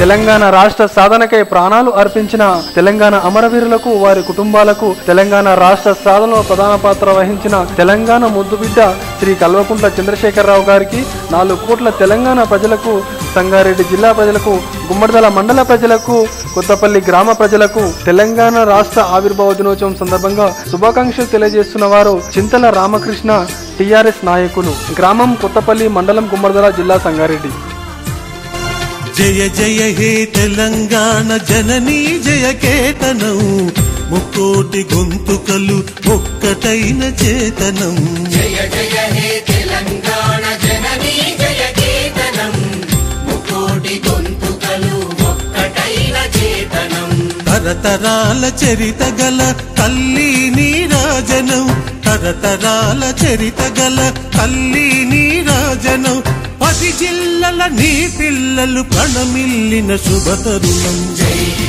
తెలంగాణ రాష్ట్ర సాధనకై ప్రాణాలు అర్పించిన తెలంగాణ అమరవీరులకు వారి కుటుంబాలకు తెలంగాణ రాష్ట్ర సాధనలో ప్రధాన పాత్ర వహించిన తెలంగాణ ముద్దుబిడ్డ శ్రీ కల్వకుంట్ల చంద్రశేఖరరావు గారికి నాలుగు కోట్ల తెలంగాణ ప్రజలకు సంగారెడ్డి జిల్లా ప్రజలకు గుమ్మడిదల మండల ప్రజలకు కొత్తపల్లి గ్రామ ప్రజలకు తెలంగాణ రాష్ట్ర ఆవిర్భావ దినోత్సవం సందర్భంగా శుభాకాంక్షలు తెలియజేస్తున్న వారు చింతల రామకృష్ణ టిఆర్ఎస్ నాయకులు గ్రామం కొత్తపల్లి మండలం గుమ్మడిదల జిల్లా సంగారెడ్డి జయ జయ హే తెలంగాణ జననీ జయ కేతనం ముక్కోటి గొంతుకలు ఒక్కటైన చేతనం జయ జయ హే తెలంగాణ జననీ జయ కేతనం ముకోటి గొంతుకలు ఒక్కటైన చేతనం తరతరాల చరిత గల తల్లి నీరాజనం తరతరాల చరిత గల తల్లి నీరాజనం పది జిల్లల నీ పిల్లలు ప్రణమిల్లిన శుభతరుణం జై